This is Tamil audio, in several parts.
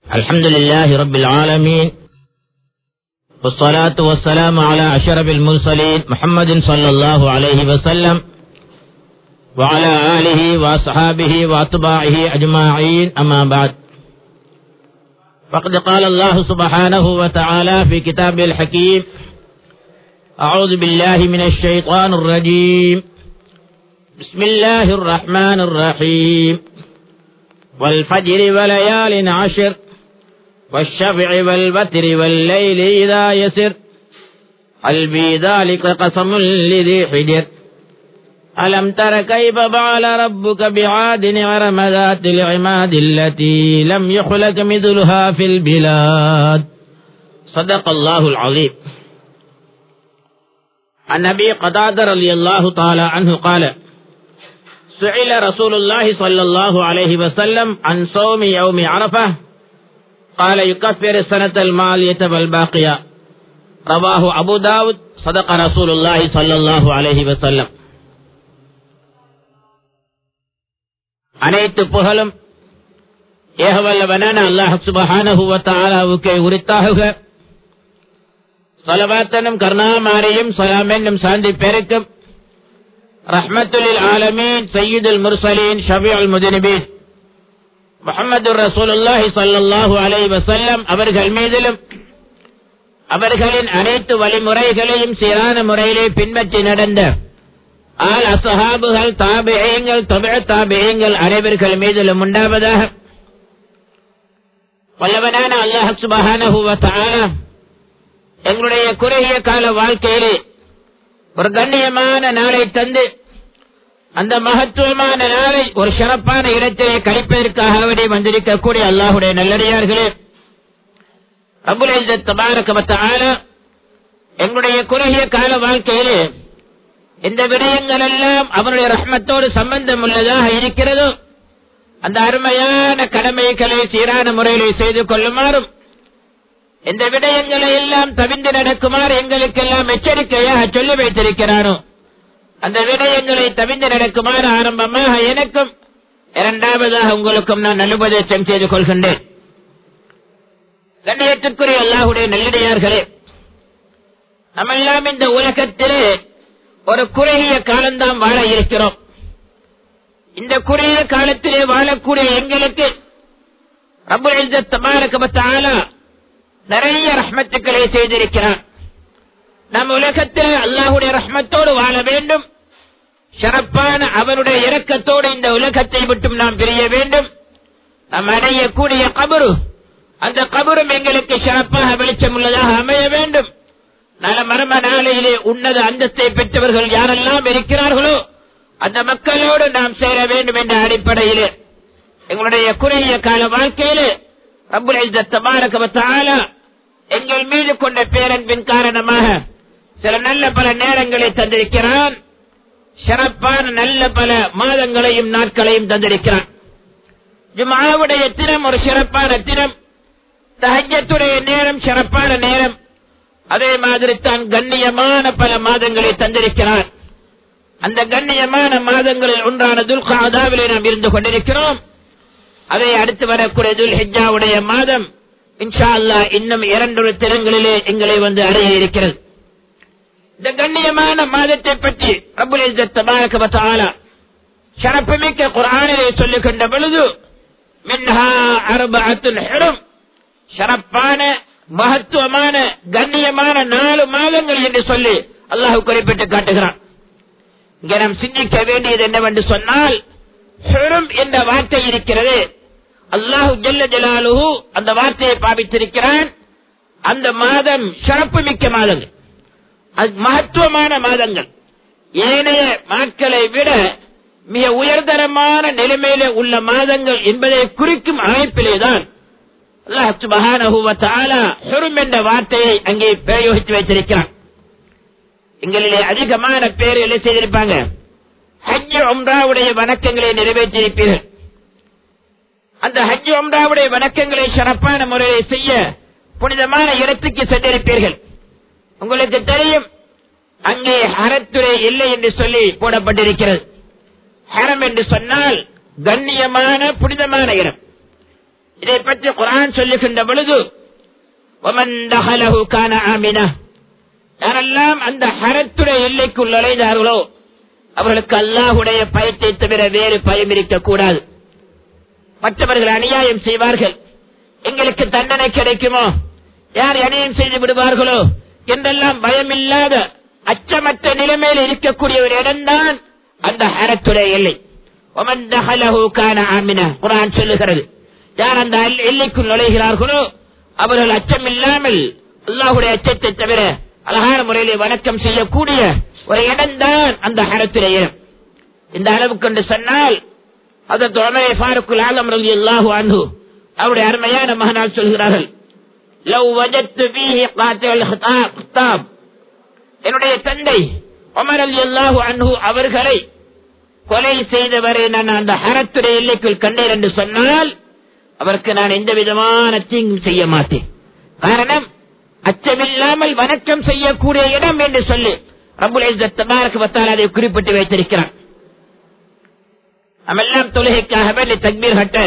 الحمد لله رب العالمين والصلاة والسلام على أشرف المرسلين محمد صلى الله عليه وسلم وعلى آله وأصحابه وأتباعه أجمعين أما بعد فقد قال الله سبحانه وتعالى في كتابه الحكيم أعوذ بالله من الشيطان الرجيم بسم الله الرحمن الرحيم والفجر وليال عشر والشفع والبتر والليل إذا يسر هل في ذلك قسم لذي حجر ألم تر كيف فعل ربك بعاد عرم ذات العماد التي لم يخلق مثلها في البلاد صدق الله العظيم عن أبي قتادة رضي الله تعالى عنه قال سئل رسول الله صلى الله عليه وسلم عن صوم يوم عرفة قال يكفر السنة المالية والباقية رواه أبو داود صدق رسول الله صلى الله عليه وسلم அனைத்து புகழும் ஏகவல்லவனான அல்லாஹ் சுபஹானஹுவ தாலாவுக்கே உரித்தாகுக சொலவாத்தனும் கருணாமாரியும் சொலாம் என்னும் சாந்தி பெருக்கும் ரஹ்மத்துலில் ஆலமீன் சையீதுல் முர்சலீன் ஷபியுல் முதினிபீன் முகமது ரசூலுல்லாஹி ஸல்லல்லாஹு அலைஹி வஸல்லம் அவர்கள் மீதிலும் அவர்களின் அனைத்து வழிமுறைகளையும் சீரான முறையிலே பின்பற்றி நடந்த ஆல் அசஹாபுகள் தாபியங்கள் தபிழ தாபியங்கள் அனைவர்கள் மீதிலும் உண்டாவதாக வல்லவனான அல்லாஹ் சுபஹானஹு வ தஆலா எங்களுடைய குறுகிய கால வாழ்க்கையிலே ஒரு கண்ணியமான நாளை தந்து அந்த மகத்துவமான நாளை ஒரு சிறப்பான இடத்திலே கழிப்பதற்காக வந்திருக்கக்கூடிய அல்லாஹுடைய நல்லடியார்களே அபுல் தபாரகமத்தால எங்களுடைய குறுகிய கால வாழ்க்கையிலே இந்த விடயங்கள் எல்லாம் அவனுடைய ரஹ்மத்தோடு சம்பந்தம் உள்ளதாக இருக்கிறதோ அந்த அருமையான கடமைகளை சீரான முறையில் செய்து கொள்ளுமாறும் இந்த விடயங்களை எல்லாம் தவிந்து நடக்குமாறு எங்களுக்கெல்லாம் எச்சரிக்கையாக சொல்லி வைத்திருக்கிறானோ அந்த விடயங்களை தவிந்து நடக்குமாறு ஆரம்பமாக எனக்கும் இரண்டாவதாக உங்களுக்கும் நான் நல்லுபதேசம் செய்து கொள்கின்றேன் கண்ணியத்திற்குரிய அல்லாஹுடைய நல்லடியார்களே நம்மெல்லாம் இந்த உலகத்திலே ஒரு குறுகிய காலம்தான் வாழ இருக்கிறோம் இந்த குறுகிய காலத்திலே வாழக்கூடிய எங்களுக்கு ரபுல் தபாரகமத்தால நிறைய ரஹ்மத்துக்களை செய்திருக்கிறார் நம் உலகத்தில் அல்லாஹுடைய ரஹ்மத்தோடு வாழ வேண்டும் சிறப்பான அவனுடைய இரக்கத்தோடு இந்த உலகத்தை விட்டும் நாம் பிரிய வேண்டும் நாம் அடையக்கூடிய கபரு அந்த கபரும் எங்களுக்கு சிறப்பாக வெளிச்சம் உள்ளதாக அமைய வேண்டும் நல மரம நாளையிலே உன்னத அந்தத்தை பெற்றவர்கள் யாரெல்லாம் இருக்கிறார்களோ அந்த மக்களோடு நாம் சேர வேண்டும் என்ற அடிப்படையிலே எங்களுடைய குறுகிய கால வாழ்க்கையிலே ரபுல் தபாரகமத்தால எங்கள் மீது கொண்ட பேரன்பின் காரணமாக சில நல்ல பல நேரங்களை தந்திருக்கிறான் சிறப்பான நல்ல பல மாதங்களையும் நாட்களையும் தந்திருக்கிறான் ஜுமாவுடைய தினம் ஒரு சிறப்பான தினம் தஹஜத்துடைய நேரம் சிறப்பான நேரம் அதே மாதிரி தான் கண்ணியமான பல மாதங்களை தந்திருக்கிறார் அந்த கண்ணியமான மாதங்களில் ஒன்றான துல்காதாவிலே நாம் இருந்து கொண்டிருக்கிறோம் அதை அடுத்து வரக்கூடிய துல் ஹிஜாவுடைய மாதம் இன்ஷா அல்லா இன்னும் இரண்டொரு திறங்களிலே எங்களை வந்து அடைய இருக்கிறது இந்த கண்ணியமான மாதத்தை பற்றி ரபுல் தபாரகபத்தாலா சிறப்புமிக்க குரானிலே சொல்லுகின்ற பொழுது மின்ஹா அரபத்துல் ஹெரும் சிறப்பான மகத்துவமான கண்ணியமான நாலு மாதங்கள் என்று சொல்லி அல்லாஹு குறிப்பிட்டு காட்டுகிறான் இங்க நாம் சிந்திக்க வேண்டியது என்னவென்று சொன்னால் ஹெரும் என்ற வார்த்தை இருக்கிறது அல்லாஹு ஜல்ல ஜலாலுஹு அந்த வார்த்தையை பாவித்திருக்கிறான் அந்த மாதம் சிறப்பு மிக்க மாதங்கள் மகத்துவமான மாதங்கள் ஏனைய மாட்களை விட மிக உயர்தரமான நிலைமையில உள்ள மாதங்கள் என்பதை குறிக்கும் அமைப்பிலேதான் என்ற வார்த்தையை அங்கே பிரயோகித்து வைத்திருக்கிறான் எங்களிலே அதிகமான பேர் என்ன செய்திருப்பாங்க ஹஜ் ஒன்றாவுடைய வணக்கங்களை நிறைவேற்றியிருப்பீர்கள் அந்த ஹஜ் ஒன்றாவுடைய வணக்கங்களை சிறப்பான முறையில் செய்ய புனிதமான இடத்துக்கு சென்றிருப்பீர்கள் உங்களுக்கு தெரியும் அங்கே ஹரத்துறை இல்லை என்று சொல்லி போடப்பட்டிருக்கிறது ஹரம் என்று சொன்னால் கண்ணியமான புனிதமான இடம் இதை பற்றி குரான் சொல்லுகின்ற பொழுது ஒமன் தஹலஹு கான ஆமினா யாரெல்லாம் அந்த ஹரத்துடைய எல்லைக்குள் நுழைந்தார்களோ அவர்களுக்கு அல்லாஹுடைய பயத்தை தவிர வேறு பயம் இருக்கக்கூடாது மற்றவர்கள் அநியாயம் செய்வார்கள் எங்களுக்கு தண்டனை கிடைக்குமோ யார் அநியாயம் செய்து விடுவார்களோ என்றெல்லாம் பயமில்லாத அச்சமற்ற நிலைமையில் இருக்கக்கூடிய ஒரு இடம்தான் அந்த ஹரத்துடைய எல்லை ஒமன் தஹலஹு கான ஆமினா குரான் சொல்லுகிறது யார் அந்த எல்- எல்லைக்குள் நுழைகிறார்களோ அவர்கள் அச்சம் இல்லாமல் அல்லாஹுடைய அச்சத்தை தவிர அழகான முறையிலே வணக்கம் செய்யக்கூடிய ஒரு இடம்தான் அந்த ஹரத்துடைய இடம் இந்த அளவுக்கு என்று சொன்னால் அதற்கு உமரே ஃபாருக்குல் ஆலம் ரலி அல்லாஹு அன்ஹு அவருடைய அருமையான மகனால் சொல்கிறார்கள் லவ் வஜத்து ஃபீஹி காத்தில் ஹிதாப் ஹிதாப். என்னுடைய தந்தை உமர் அலி அல்லாஹு அன்ஹு அவர்களை கொலை செய்தவரை நான் அந்த ஹரத்துடைய எல்லைக்குள் கண்டேன் என்று சொன்னால் அவருக்கு நான் எந்த விதமான தீங்கும் செய்ய மாட்டேன் காரணம் அச்சமில்லாமல் வணக்கம் செய்யக்கூடிய இடம் என்று சொல்லி ரபுல் தபாரக்கு வத்தால் அதை குறிப்பிட்டு வைத்திருக்கிறான் நம்மெல்லாம் தொழுகைக்காக வேண்டி தக்பீர் கட்ட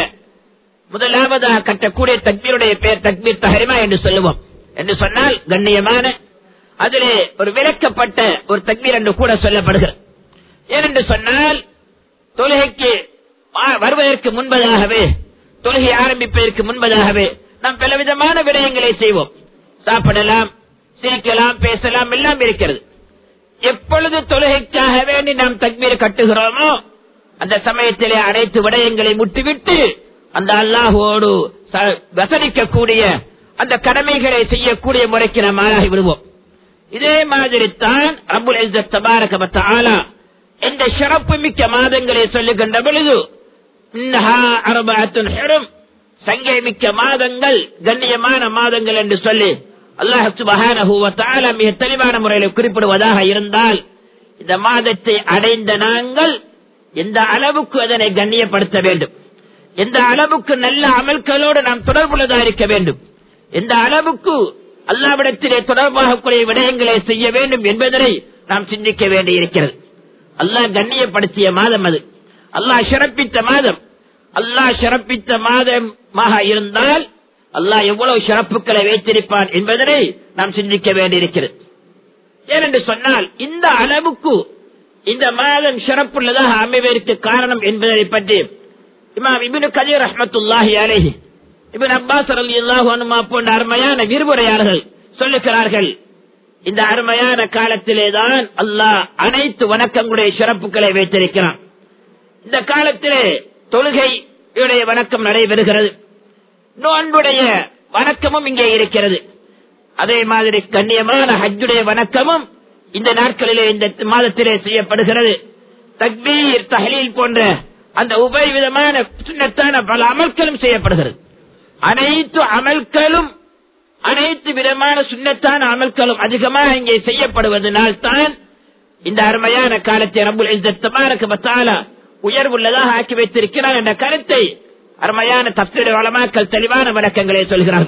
முதலாவதாக கட்டக்கூடிய தக்பீருடைய பெயர் தக்பீர் தஹரிமா என்று சொல்லுவோம் என்று சொன்னால் கண்ணியமான அதிலே ஒரு விளக்கப்பட்ட ஒரு தக்பீர் என்று கூட சொல்லப்படுகிறது ஏனென்று சொன்னால் தொழுகைக்கு வ- வருவதற்கு முன்பதாகவே தொழுகை ஆரம்பிப்பதற்கு முன்பதாகவே நாம் பலவிதமான விடயங்களை செய்வோம் சாப்பிடலாம் சிரிக்கலாம் பேசலாம் எல்லாம் இருக்கிறது எப்பொழுது தொழுகைக்காக வேண்டி நாம் தக்பீர் கட்டுகிறோமோ அந்த சமயத்திலே அனைத்து விடயங்களை முட்டுவிட்டு அந்த அல்லாஹோடு ச- வசனிக்கக்கூடிய அந்த கடமைகளை செய்யக்கூடிய முறைக்கு நாம் ஆளாகி விடுவோம் இதே மாதிரி தான் ரபுல் இஸ்ஸத் தபாரக வ தஆலா இந்த சிறப்பு மிக்க மாதங்களை சொல்லுகின்ற பொழுது இன்னஹா அர்பஅத்துன் ஹுரும் சங்கை மிக்க மாதங்கள் கண்ணியமான மாதங்கள் என்று சொல்லி அல்லாஹ் சுப்ஹானஹு வ தஆலா மிக தெளிவான முறையில் குறிப்பிடுவதாக இருந்தால் இந்த மாதத்தை அடைந்த நாங்கள் எந்த அளவுக்கு அதனை கண்ணியப்படுத்த வேண்டும் எந்த அளவுக்கு நல்ல அமல்களோடு நாம் தொடர்புள்ளதாக இருக்க வேண்டும் எந்த அளவுக்கு அல்லாவிடத்திலே தொடர்பாக கூடிய விடயங்களை செய்ய வேண்டும் என்பதனை நாம் சிந்திக்க வேண்டியிருக்கிறது அல்லாஹ் கண்ணியப்படுத்திய மாதம் அது அல்லாஹ் சிறப்பித்த மாதம் அல்லாஹ் சிறப்பித்த மாதமாக இருந்தால் அல்லாஹ் எவ்வளவு சிறப்புகளை வைத்திருப்பான் என்பதனை நாம் சிந்திக்க வேண்டியிருக்கிறது ஏனென்று சொன்னால் இந்த அளவுக்கு இந்த மாதம் சிறப்புள்ளதாக அமைவதற்கு காரணம் என்பதை பற்றி இமாம் இபின் கதீர் ரஹ்மத்துல்லாஹி அலைஹி இபின் அப்பாஸ் ரலியல்லாஹு அன்ஹுமா போன்ற அருமையான விரிவுரையாளர்கள் சொல்லுகிறார்கள் இந்த அருமையான காலத்திலேதான் அல்லாஹ் அனைத்து வணக்கங்களுடைய சிறப்புகளை வைத்திருக்கிறான் இந்த காலத்திலே தொழுகையுடைய வணக்கம் நடைபெறுகிறது நோன்புடைய வணக்கமும் இங்கே இருக்கிறது அதே மாதிரி கண்ணியமான ஹஜ்ஜுடைய வணக்கமும் இந்த நாட்களிலே இந்த மாதத்திலே செய்யப்படுகிறது தக்பீர் தஹலீல் போன்ற அந்த உபரிவிதமான சுண்ணத்தான பல அமல்களும் செய்யப்படுகிறது அனைத்து அமல்களும் அனைத்து விதமான சுண்ணத்தான அமல்களும் அதிகமாக இங்கே செய்யப்படுவதனால் தான் இந்த அருமையான காலத்தை ரபுல் இஸ்ஸத் தபாரக வ தஆலா உயர்வுள்ளதாக ஆக்கி வைத்திருக்கிறார் என்ற கருத்தை அருமையான தப்சீர் வளமாக்கல் தெளிவான விளக்கங்களை சொல்கிறார்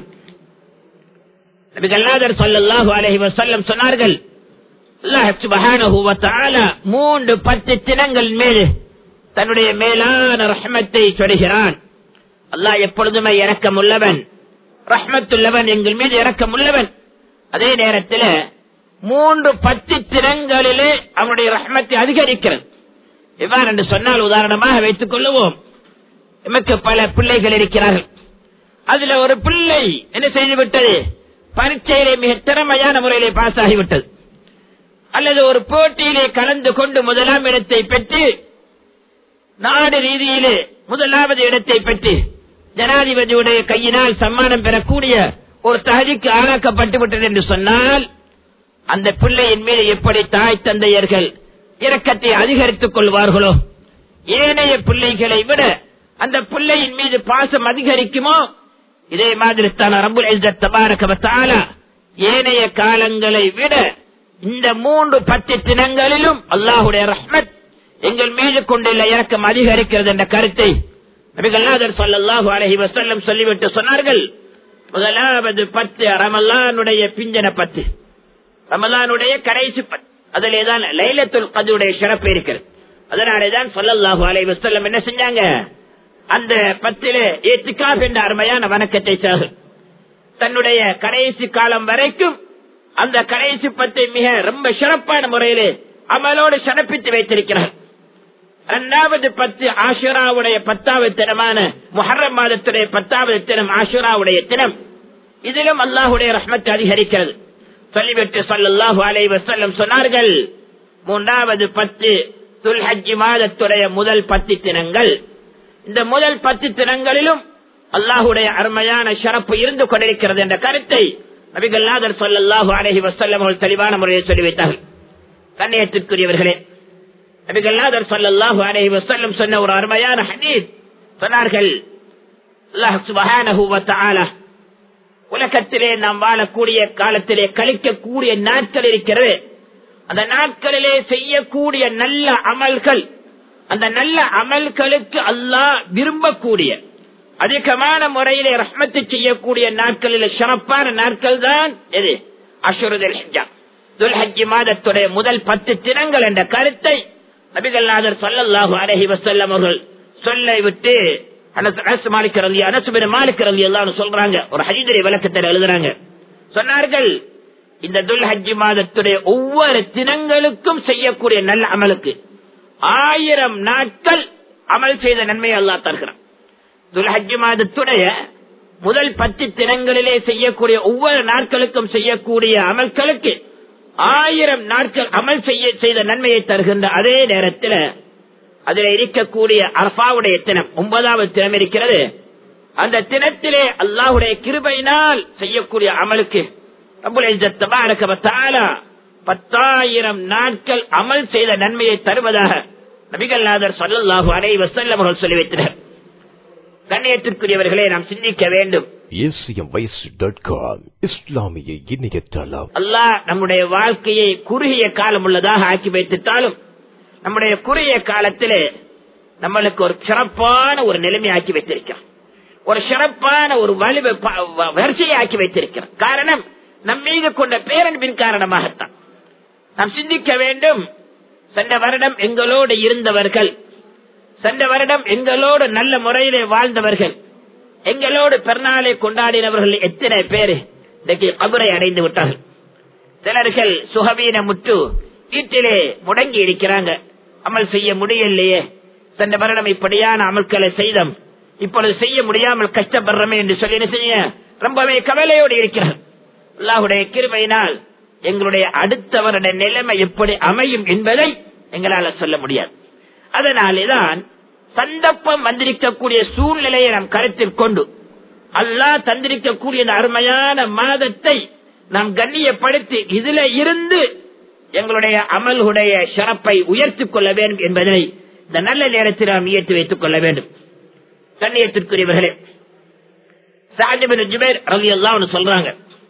நபிகல்லாதர் ஸல்லல்லாஹு அலைஹி வஸல்லம் சொன்னார்கள் அல்லாஹ் சுப்ஹானஹு வ தஆலா மூன்று பத்து தினங்கள் மீது தன்னுடைய மேலான ரஹ்மத்தை சொடுகிறான் அல்லாஹ் எப்பொழுதுமே இரக்கம் உள்ளவன் ரஹ்மத்துள்ளவன் எங்கள் மீது இரக்கம் உள்ளவன் அதே நேரத்தில் மூன்று பத்து தினங்களிலே அவனுடைய ரஹ்மத்தை அதிகரிக்கிறது எவ்வாறு என்று சொன்னால் உதாரணமாக வைத்துக் கொள்ளுவோம் எமக்கு பல பிள்ளைகள் இருக்கிறார்கள் அதுல ஒரு பிள்ளை என்ன செய்து விட்டது பரீட்சையிலே மிக திறமையான முறையிலே பாஸ் ஆகிவிட்டது அல்லது ஒரு போட்டியிலே கலந்து கொண்டு முதலாம் இடத்தை பெற்று நாடு ரீதியிலே முதலாவது இடத்தை பெற்று ஜனாதிபதியுடைய கையினால் சம்மானம் பெறக்கூடிய ஒரு தகுதிக்கு ஆளாக்கப்பட்டு விட்டது என்று சொன்னால் அந்த பிள்ளையின் மீது எப்படி தாய் தந்தையர்கள் இரக்கத்தை அதிகரித்துக் கொள்வார்களோ ஏனைய பிள்ளைகளை விட அந்த பிள்ளையின் மீது பாசம் அதிகரிக்குமோ இதே மாதிரி தான் ரபுல் இஸ்ஸத் தபாரக வ தஆலா ஏனைய காலங்களை விட இந்த மூன்று பத்து தினங்களிலும் அல்லாஹுடைய ரஹ்மத் எங்கள் மீது கொண்டுள்ள இறக்கம் அதிகரிக்கிறது என்ற கருத்தை நபிகள்நாதர் ஸல்லல்லாஹு அலைஹி வஸல்லம் சொல்லிவிட்டு சொன்னார்கள் முதலாவது பத்து ரமலானுடைய பிஞ்சன பத்து ரமலானுடைய கடைசி பத்து அதிலே தான் லைலத்துல் கதுடைய சிறப்பு இருக்கிறது அதனாலே தான் ஸல்லல்லாஹு அலைஹி வஸல்லம் என்ன செஞ்சாங்க அந்த பத்திலே ஏத்திக்காப் என்ற அருமையான வணக்கத்தை சாகு தன்னுடைய கடைசி காலம் வரைக்கும் அந்த கடைசி பத்தை மிக ரொம்ப சிறப்பான முறையிலே அமலோடு சிறப்பித்து வைத்திருக்கிறார் இரண்டாவது பத்து ஆஷுராவுடைய பத்தாவது தினமான முஹர்ரம் மாதத்துடைய பத்தாவது தினம் ஆஷுராவுடைய தினம் இதிலும் அல்லாஹுடைய ரஹ்மத் அதிகரிக்கிறது சொல்லிவிட்டு சொல்லல்லாஹு அலை வசல்லம் சொன்னார்கள் மூன்றாவது பத்து துல்ஹஜ்ஜி மாதத்துடைய முதல் பத்து தினங்கள் இந்த முதல் பத்து தினங்களிலும் அல்லாஹுடைய அருமையான சிறப்பு இருந்து கொண்டிருக்கிறது என்ற கருத்தை நபிகள் நாதர் சொல்லல்லாஹு அலஹி வசல்லம் அவர்கள் தெளிவான முறையை சொல்லி வைத்தார்கள் கண்ணியத்திற்குரியவர்களே நபிகள் நாதர் சொல்லல்லாஹு அலஹி வசல்லம் சொன்ன ஒரு அருமையான ஹதீஸ் சொன்னார்கள் அல்லாஹ் சுபஹானஹு வ தஆலா உலகத்திலே நாம் வாழக்கூடிய காலத்திலே கழிக்கக்கூடிய நாட்கள் இருக்கிறது அந்த நாட்களிலே செய்யக்கூடிய நல்ல அமல்கள் அந்த நல்ல அமல்களுக்கு அல்லாஹ் விரும்பக்கூடிய அதிகமான முறையிலே ரஹ்மத்து செய்யக்கூடிய நாட்களில் சிறப்பான நாட்கள் தான் எது அசுருதல் ஹிஜா துல்ஹஜி மாதத்துடைய முதல் பத்து தினங்கள் என்ற கருத்தை நபிகள்நாதர் சொல்லல்லாஹு அலஹி வசல்லம் அவர்கள் சொல்லை விட்டு அனசு மாலிக்கிறது அனசுபின் மாலிக்கிறது எல்லாம் சொல்றாங்க ஒரு ஹஜிதரை விளக்கத்தில் எழுதுறாங்க சொன்னார்கள் இந்த துல் ஹஜ்ஜி மாதத்துடைய ஒவ்வொரு தினங்களுக்கும் செய்யக்கூடிய நல்ல அமலுக்கு ஆயிரம் நாட்கள் அமல் செய்த நன்மையை அல்லா தருகிறான் துல்ஹஜ் மாதத்துடைய முதல் பத்து தினங்களிலே செய்யக்கூடிய ஒவ்வொரு நாட்களுக்கும் செய்யக்கூடிய அமல்களுக்கு ஆயிரம் நாட்கள் அமல் செய்ய செய்த நன்மையை தருகின்ற அதே நேரத்தில் அதில் இருக்கக்கூடிய அரபாவுடைய தினம் ஒன்பதாவது தினம் இருக்கிறது அந்த தினத்திலே அல்லாஹுடைய கிருபையினால் செய்யக்கூடிய அமலுக்கு பத்தாயிரம் நாட்கள் அமல் செய்த நன்மையை தருவதாக நபிகள் நாதர் சொல்லல்லாஹு அலை வசல்லம் அவர்கள் சொல்லி வைத்தனர் கண்ணியத்திற்குரியவர்களே நாம் சிந்திக்க வேண்டும் இஸ்லாமிய இணையதளம் அல்லாஹ் நம்முடைய வாழ்க்கையை குறுகிய காலம் உள்ளதாக ஆக்கி வைத்துட்டாலும் நம்முடைய குறுகிய காலத்திலே நம்மளுக்கு ஒரு சிறப்பான ஒரு நிலைமை ஆக்கி வைத்திருக்கிறோம் ஒரு சிறப்பான ஒரு வலி வரிசையை ஆக்கி வைத்திருக்கிறோம் காரணம் நம் மீது கொண்ட பேரன்பின் காரணமாகத்தான் நாம் சிந்திக்க வேண்டும் சென்ற வருடம் எங்களோடு இருந்தவர்கள் சென்ற வருடம் எங்களோடு நல்ல முறையிலே வாழ்ந்தவர்கள் எங்களோடு பெருநாளை கொண்டாடினவர்கள் எத்தனை பேர் இன்றைக்கு கபரை அடைந்து விட்டார்கள் சிலர்கள் சுகவீன முற்று வீட்டிலே முடங்கி இருக்கிறாங்க அமல் செய்ய முடியலையே சென்ற வருடம் இப்படியான அமல்களை செய்தோம் இப்பொழுது செய்ய முடியாமல் கஷ்டப்படுறோமே என்று சொல்லி என்ன செய்ய ரொம்பவே கவலையோடு இருக்கிறார் அல்லாஹுடைய கிருபையினால் எங்களுடைய அடுத்தவருடைய நிலைமை எப்படி அமையும் என்பதை எங்களால் சொல்ல முடியாது அதனாலேதான் சந்தர்ப்பம் வந்திருக்கக்கூடிய சூழ்நிலையை நாம் கருத்தில் கொண்டு அல்லாஹ் தந்திருக்கக்கூடிய இந்த அருமையான மாதத்தை நாம் கண்ணியப்படுத்தி இதுல இருந்து எங்களுடைய அமல்களுடைய சிறப்பை உயர்த்திக் கொள்ள வேண்டும் என்பதை இந்த நல்ல நேரத்தில் நாம் இயற்றி வைத்துக் கொள்ள வேண்டும் கண்ணியத்திற்குரியவர்களே சாஜிபின் ஜுபேர் ரவி எல்லாம் சொல்றாங்க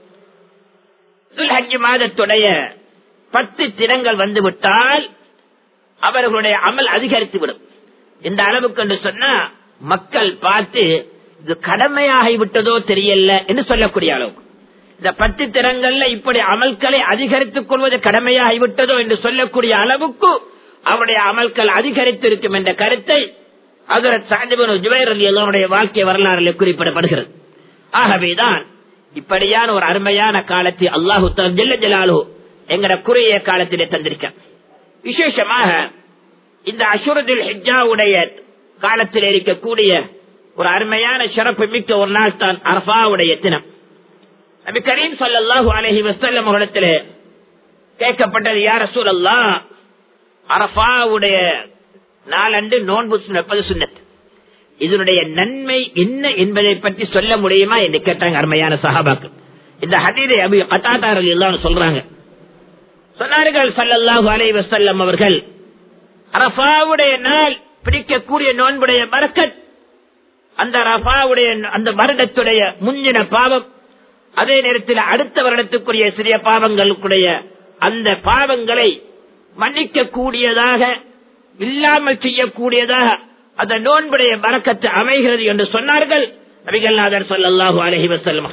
துல்ஹஜ் மாதத்துடைய பத்து தினங்கள் வந்துவிட்டால் அவர்களுடைய அமல் அதிகரித்து விடும் இந்த அளவுக்கு என்று சொன்னா மக்கள் பார்த்து இது கடமையாகி விட்டதோ தெரியல என்று சொல்லக்கூடிய அளவுக்கு இந்த பத்து தினங்கள்ல இப்படி அமல்களை அதிகரித்துக் கொள்வது கடமையாகி விட்டதோ என்று சொல்லக்கூடிய அளவுக்கு அவருடைய அமல்கள் அதிகரித்து இருக்கும் என்ற கருத்தை அதரத் சாஜிபன் ஜுபைர் அலி எல்லாருடைய வாழ்க்கை வரலாறுல குறிப்பிடப்படுகிறது ஆகவேதான் இப்படியான ஒரு அருமையான காலத்தை அல்லாஹு ஜெல்ல ஜலாலு எங்கட குறுகிய காலத்திலே தந்திருக்க விசேஷமாக இந்த அசுரதில் ஹிஜாவுடைய காலத்தில் இருக்கக்கூடிய ஒரு அருமையான சிறப்பு மிக்க ஒரு நாள் தான் அரபாவுடைய தினம் நபி கரீம் சல்லாஹூ அலஹி வசல்லம் அவரிடத்திலே கேட்கப்பட்டது யார் அசூல் அல்லா அரபாவுடைய நாளன்று நோன்பு வைப்பது சுண்ணத் இதனுடைய நன்மை என்ன என்பதை பற்றி சொல்ல முடியுமா என்று கேட்டாங்க அருமையான சகாபாக்கள் இந்த ஹதீரை அபி கத்தாத்தாரர்கள் எல்லாம் சொல்றாங்க சொன்னார்கள் சல்லல்லாஹு அலை வசல்லம் அவர்கள் அரபாவுடைய நாள் பிடிக்கக்கூடிய நோன்புடைய பறக்கத் அந்த ரஃபாவுடைய அந்த வருடத்துடைய முன்னின பாவம் அதே நேரத்தில் அடுத்த வருடத்துக்குரிய சிறிய பாவங்களுக்குடைய அந்த பாவங்களை மன்னிக்க கூடியதாக இல்லாமல் செய்யக்கூடியதாக அந்த நோன்புடைய பறக்கத்து அமைகிறது என்று சொன்னார்கள் நபிகள்நாதர் சொல்லல்லாஹு அலஹி வசல்லம்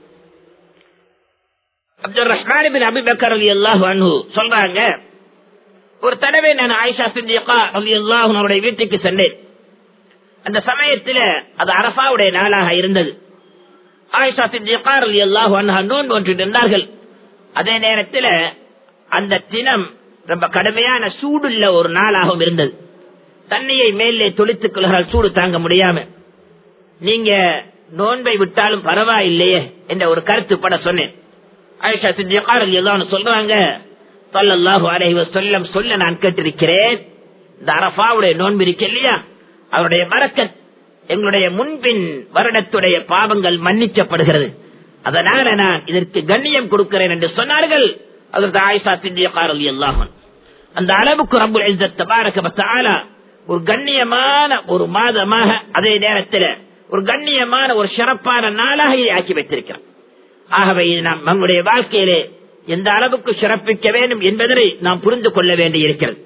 அப்துல் ரஹ்மான் பின் அபிபக்கர் அலி அல்லாஹு அன்ஹு சொல்றாங்க ஒரு தடவை நான் ஆயிஷா சிந்தியக்கா அலி அல்லாஹுடைய வீட்டுக்கு சென்றேன் அந்த சமயத்தில் அது அரபாவுடைய நாளாக இருந்தது ஆயிஷா சித்திகார் அல்லாஹ் நோன்பு ஒன்றிட்டு இருந்தார்கள் அதே நேரத்தில் அந்த தினம் ரொம்ப கடுமையான சூடுள்ள ஒரு நாளாகவும் இருந்தது தண்ணியை மேலே தொளித்துக் கொள்கிறால் சூடு தாங்க முடியாம நீங்க நோன்பை விட்டாலும் பரவாயில்லையே என்ற ஒரு கருத்து பட சொன்னேன் ஆயிஷா சித்திகார் எல்லாம் சொல்றாங்க சொல்லல்லாஹு அலைஹி வஸல்லம் சொல்ல நான் கேட்டிருக்கிறேன் இந்த அரபாவுடைய நோன்பு இருக்கு இல்லையா அவருடைய பரக்கத் எங்களுடைய முன்பின் வருடத்துடைய பாவங்கள் மன்னிக்கப்படுகிறது அதனால நான் இதற்கு கண்ணியம் கொடுக்கிறேன் என்று சொன்னார்கள் அதற்கு ஆயிஷா சித்திகார் அல்லாஹன் அந்த அளவுக்கு ரப்புல் இஸ்ஸத் தபாரக வ தஆலா ஒரு கண்ணியமான ஒரு மாதமாக அதே நேரத்தில் ஒரு கண்ணியமான ஒரு சிறப்பான நாளாக இதை ஆக்கி வைத்திருக்கிறோம் ஆகவே இது நாம் நம்முடைய வாழ்க்கையிலே எந்த அளவுக்கு சிறப்பிக்க வேண்டும் என்பதனை நாம் புரிந்து கொள்ள வேண்டியிருக்கிறது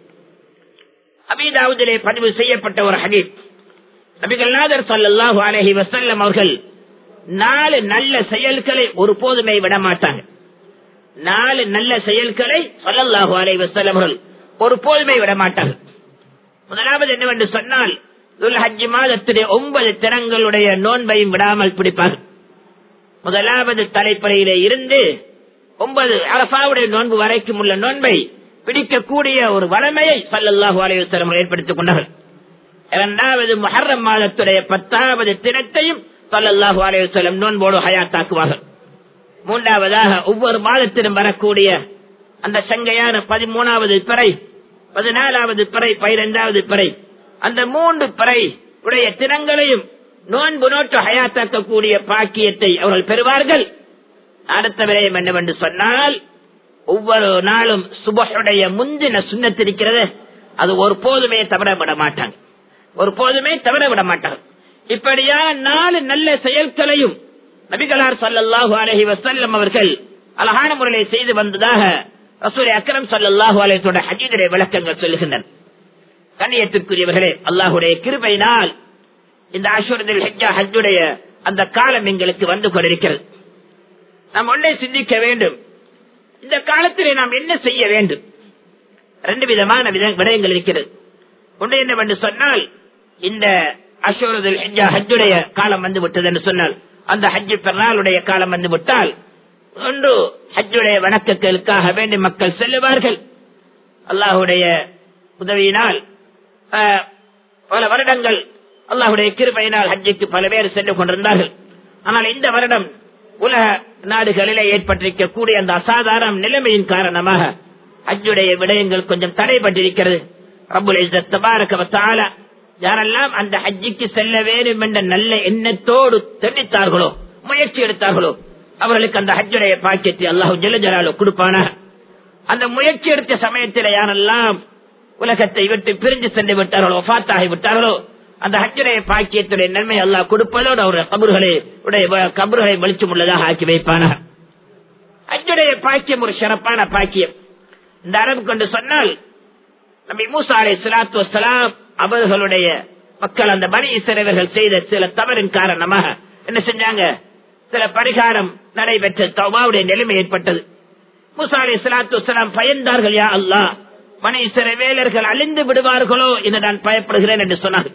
அபீதாவுதிலே பதிவு செய்யப்பட்ட ஒரு ஹதீஸ் நபிகள் நாதர் சல்லாஹூ அலஹி வசல்லம் அவர்கள் நாலு நல்ல செயல்களை ஒரு போதுமே விட மாட்டாங்க நாலு நல்ல செயல்களை சல்லல்லாஹு அலஹி வசல்லம் அவர்கள் ஒரு போதுமே விட மாட்டார்கள் முதலாவது என்னவென்று சொன்னால் துல்ஹஜ் மாதத்துடைய ஒன்பது தினங்களுடைய நோன்பையும் விடாமல் பிடிப்பார்கள் முதலாவது தலைப்பறையிலே இருந்து ஒன்பது அரசாவுடைய நோன்பு வரைக்கும் உள்ள நோன்பை பிடிக்கக்கூடிய ஒரு வளமையை சல்லல்லாஹு அலைவசலம் ஏற்படுத்திக் கொண்டார்கள் இரண்டாவது மஹர்ரம் மாதத்துடைய பத்தாவது தினத்தையும் சல்லல்லாஹு அலைவசலம் நோன்போடு ஹயாத்தாக்குவார்கள் மூன்றாவதாக ஒவ்வொரு மாதத்திலும் வரக்கூடிய அந்த சங்கையான பதிமூணாவது பிறை பதினாலாவது பிறை பதினைந்தாவது பிறை அந்த மூன்று பிறை உடைய தினங்களையும் நோன்பு நோட்டு ஹயாத்தாக்கக்கூடிய பாக்கியத்தை அவர்கள் பெறுவார்கள் அடுத்த விரயம் என்னவென்று சொன்னால் ஒவ்வொரு நாளும் சுபஹுடைய முந்தின சுண்ணத்திருக்கிறது அது ஒரு போதுமே தவற விட மாட்டாங்க ஒரு போதுமே தவற விட மாட்டாங்க இப்படியா நாலு நல்ல செயல்களையும் நபிகளார் சல்லாஹு அலஹி வசல்லம் அவர்கள் அழகான முறையை செய்து வந்ததாக ரசூலை அக்கரம் சல்லாஹூ அலையத்தோட ஹஜீதுடைய விளக்கங்கள் சொல்லுகின்றன கண்ணியத்திற்குரியவர்களே அல்லாஹுடைய கிருபையினால் இந்த அஸ்வரத்தில் ஹஜ்ஜா ஹஜ்ஜுடைய அந்த காலம் எங்களுக்கு வந்து கொண்டிருக்கிறது நாம் ஒன்றை சிந்திக்க வேண்டும் இந்த காலத்திலே நாம் என்ன செய்ய வேண்டும் ரெண்டு விதமான விடயங்கள் இருக்கிறது ஒன்று என்னவென்று சொன்னால் இந்த அஸ்வரத்தில் ஹஜ்ஜா ஹஜ்ஜுடைய காலம் வந்து விட்டது என்று சொன்னால் அந்த ஹஜ்ஜு பெருநாளுடைய காலம் வந்து விட்டால் ஒன்று ஹஜ்ஜுடைய வணக்கங்களுக்காக வேண்டி மக்கள் செல்லுவார்கள் அல்லாஹுடைய உதவியினால் பல வருடங்கள் அல்லாஹுடைய கிருபையினால் ஹஜ்ஜுக்கு பல பேர் சென்று கொண்டிருந்தார்கள் ஆனால் இந்த வருடம் உலக நாடுகளிலே ஏற்பட்டிருக்கக்கூடிய அந்த அசாதாரண நிலைமையின் காரணமாக ஹஜ்ஜுடைய விடயங்கள் கொஞ்சம் தடைபட்டிருக்கிறது ரபுல் தபாரக யாரெல்லாம் அந்த ஹஜ்ஜிக்கு செல்ல வேண்டும் என்ற நல்ல எண்ணத்தோடு தெரிவித்தார்களோ முயற்சி எடுத்தார்களோ அவர்களுக்கு அந்த ஹஜ்ஜுடைய பாக்கியத்தை அல்லாஹு ஜலஜலாலோ கொடுப்பான அந்த முயற்சி எடுத்த சமயத்தில் யாரெல்லாம் உலகத்தை விட்டு பிரிஞ்சு சென்று விட்டார்களோ ஃபாத்தாகி விட்டார்களோ அந்த ஹஜ்ஜுடைய பாக்கியத்துடைய நன்மை அல்லாஹ் கொடுப்பதோடு அவருடைய கபர்களை உடைய கபர்களை வெளிச்சம் உள்ளதாக ஆக்கி வைப்பான ஹஜ்ஜுடைய பாக்கியம் ஒரு சிறப்பான பாக்கியம் இந்த அரபு கொண்டு சொன்னால் நம்பி மூசா அலை சலாத்து வலாம் அவர்களுடைய மக்கள் அந்த பணி சிறவர்கள் செய்த சில தவறின் காரணமாக என்ன செஞ்சாங்க சில பரிகாரம் நடைபெற்ற தவாவுடைய நிலைமை ஏற்பட்டது மூசா அலி சலாத்து வலாம் பயந்தார்கள் யா அல்லா மணி சிற வேலர்கள் அழிந்து விடுவார்களோ என்று நான் பயப்படுகிறேன் என்று சொன்னார்